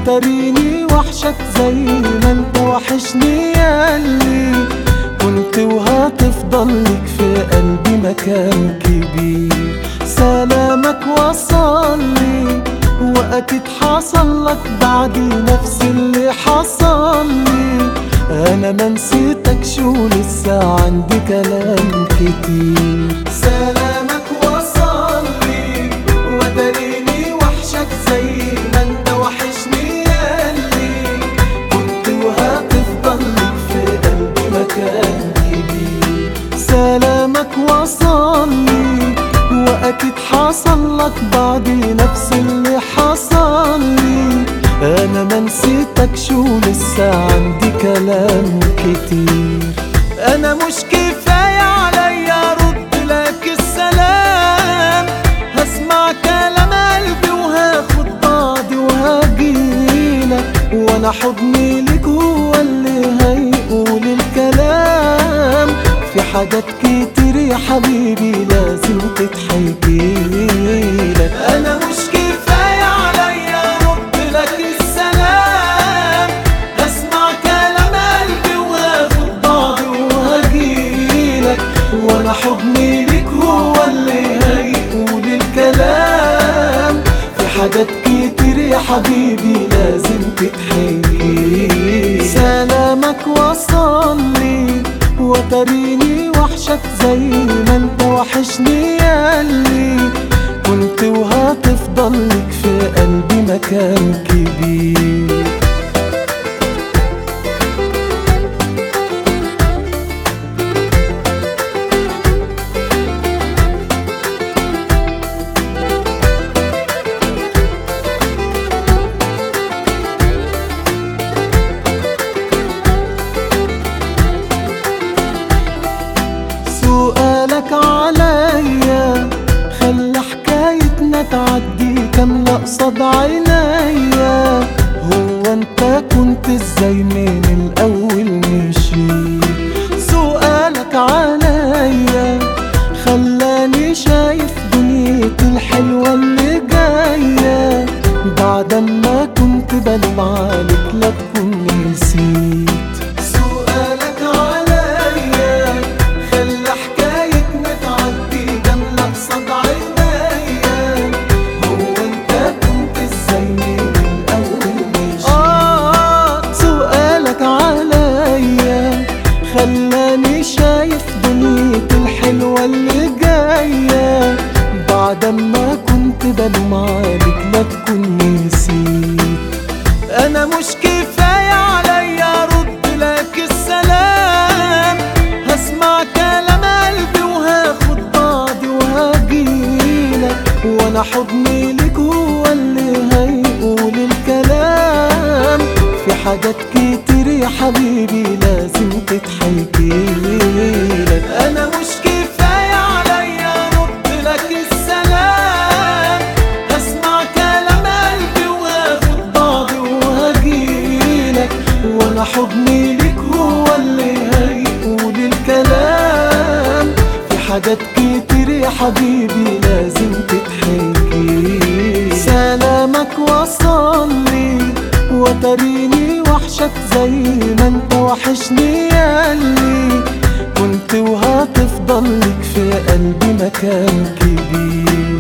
وتريني وحشك زي ما انت وحشني ياللي كنت وهتفضل لك في قلبي مكان كبير سلامك وصل لي واكيد حصل لك بعدي نفس اللي حصل لي انا ما نسيتك شو لسه عندي كلام كتير سلامك وصل لي وداريني وحشك زي ما انت وحشني ياللي كنت وهتفضل لك في قلبي مكان كبير سلامك وصل لي واكيد حصل لك بعدي نفس اللي حصل لي انا ما نسيتك شو لسه عندي كلام كتير انا مش كفاية عليا ارد لك السلام هسمع كلام قلبي وهاخد بعضي وهجيلك وانا حضني لك هو اللي هيقول الكلام في حاجات كتير يا حبيبي لازم تتحكيلك انا مش كفاية عليا ارد لك السلام هسمع كلام قلبي واخد بعضي وهجيلك وانا حضني لك هو اللي هيقول الكلام في حاجات كتير يا حبيبي لازم تتحكي سلامك وصل لي وتريني وحشك زي ما انت وحشني ياللي كنت وهتفضل لك في قلبي مكان كبير سؤالك عليا خلى حكايتنا تعدي كاملة قصاد عينيا هو انت كنت ازاي من الاول مشيت سؤالك عليا خلاني شايف دنيتي الحلوة اللي جاية بعد ما كنت بلوم عليك لا تكون نسيت سؤالك عليا خلى حكايتنا تعدي جملة قصاد عينيا هو انت كنت ازاي من الاول مش اه سؤالك عليا خلاني شايف دنيتي الحلوة اللي جاية بعد ما كنت بلوم عليك لا تكون نسيت انا مش كفاية عليا ارد لك السلام هسمع كلام قلبي وهاخد بعضي وهجيلك وانا حضني لك هو اللي هيقول الكلام في حاجات كتير يا حبيبي لازم تتحكيلك انا مش كفاية عليا ارد لك السلام هسمع كلام قلبي واخد بعضي وهجيلك وانا حضني لك هو اللي هيقول الكلام في حاجات كتير يا حبيبي لازم تتحكي سلامك وصل لي وتريني وحشك زي ما انت وحشني ياللي كنت وهتفضل لك في قلبي مكان كبير